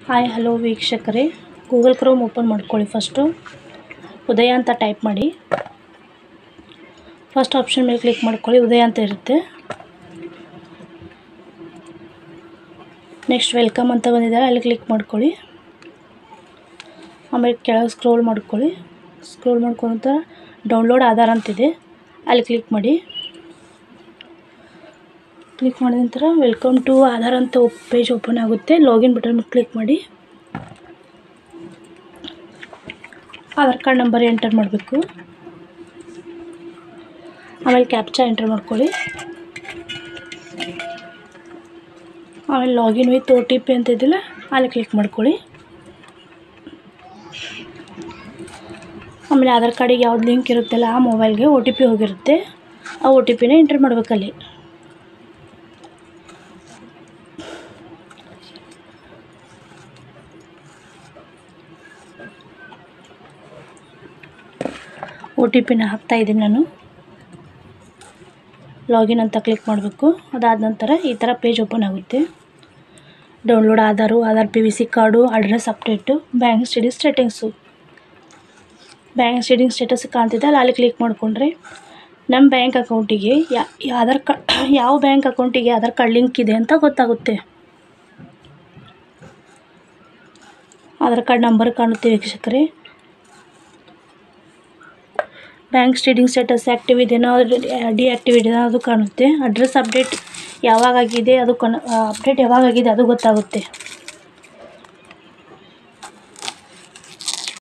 hi hello ವೀಕ್ಷಕರೇ Google Chrome open ಮಾಡ್ಕೊಳ್ಳಿ first UIDAI ಅಂತ ಟೈಪ್ ಮಾಡಿ ಫಸ್ಟ್ ಆಪ್ಷನ್ ಮೇಲೆ ಕ್ಲಿಕ್ ಮಾಡ್ಕೊಳ್ಳಿ ಉದಯ ಅಂತ ಇರುತ್ತೆ ನೆಕ್ಸ್ಟ್ ವೆಲ್ಕಮ್ ಅಂತ ಬಂದಿದ್ದಾರೆ ಅಲ್ಲಿ ಕ್ಲಿಕ್ ಮಾಡ್ಕೊಳ್ಳಿ ಆಮೇಲೆ ಕೆಳಗೆ ಸ್ಕ್ರೋಲ್ ಮಾಡ್ಕೊಳ್ಳಿ ಸ್ಕ್ರೋಲ್ ಮಾಡ್ಕೊಂತ ಡೌನ್ಲೋಡ್ ಆಧಾರ್ ಅಂತಿದೆ ಅಲ್ಲಿ ಕ್ಲಿಕ್ ಮಾಡಿ ಕ್ಲಿಕ್ ಮಾಡಿದ ನಂತರ ವೆಲ್ಕಮ್ ಟು ಆಧಾರ್ ಅಂತ ಪೇಜ್ ಓಪನ್ ಆಗುತ್ತೆ ಲಾಗಿನ್ ಬಟನ್ ಮೇಲೆ ಕ್ಲಿಕ್ ಮಾಡಿ ಆಧಾರ್ ಕಾರ್ಡ್ ನಂಬರ್ ಎಂಟರ್ ಮಾಡಬೇಕು ಆಮೇಲೆ ಕ್ಯಾಪ್ಚಾ ಎಂಟರ್ ಮಾಡ್ಕೊಳ್ಳಿ ಆಮೇಲೆ login with O T P ಅಂತ ಇದೆಯಲ್ಲ ಅಲ್ಲಿ ಕ್ಲಿಕ್ ಮಾಡ್ಕೊಳ್ಳಿ ಆಮೇಲೆ ಆಧಾರ್ ಕಾರ್ಡಿಗೆ ಯಾವ್ದು ಲಿಂಕ್ ಇರುತ್ತಲ್ಲ ಆ ಮೊಬೈಲ್ಗೆ ಒ ಟಿ ಪಿ ಹೋಗಿರುತ್ತೆ ಆ ಒ ಟಿ ಪಿನ ಎಂಟರ್ ಮಾಡ್ಬೇಕಲ್ಲಿ ಒ ಟಿ ಪಿನ ಹಾಕ್ತಾ ಇದ್ದೀನಿ ನಾನು ಲಾಗಿನ್ ಅಂತ ಕ್ಲಿಕ್ ಮಾಡಬೇಕು ಅದಾದ ನಂತರ ಈ ಥರ ಪೇಜ್ ಓಪನ್ ಆಗುತ್ತೆ download Aadhaar Aadhaar P V C card address update bank status settings bank stating status ಕಾಣ್ತಿದೆ ಅಲ್ಲ ಅಲ್ಲಿ ಕ್ಲಿಕ್ ಮಾಡಿಕೊಂಡ್ರೆ ನಮ್ಮ ಬ್ಯಾಂಕ್ ಅಕೌಂಟಿಗೆ ಯಾ ಆಧಾರ್ ಕಾ ಯಾವ ಬ್ಯಾಂಕ್ ಅಕೌಂಟಿಗೆ ಆಧಾರ್ ಕಾರ್ಡ್ ಲಿಂಕ್ ಇದೆ ಅಂತ ಗೊತ್ತಾಗುತ್ತೆ ಆಧಾರ್ ಕಾರ್ಡ್ ನಂಬರ್ ಕಾಣುತ್ತೆ ವೀಕ್ಷಕರೇ ಬ್ಯಾಂಕ್ ಸ್ಟೇಟಿಂಗ್ ಸ್ಟೇಟಸ್ ಆ್ಯಕ್ಟಿವ್ ಇದೆಯೋ ಡಿಆ್ಯಕ್ಟಿವ್ ಇದೆಯೋ ಅದು ಕಾಣುತ್ತೆ ಅಡ್ರೆಸ್ ಅಪ್ಡೇಟ್ ಯಾವಾಗ ಆಗಿದೆ ಅದು ಕನ್ ಅಪ್ಡೇಟ್ ಯಾವಾಗ ಆಗಿದೆ ಅದು ಗೊತ್ತಾಗುತ್ತೆ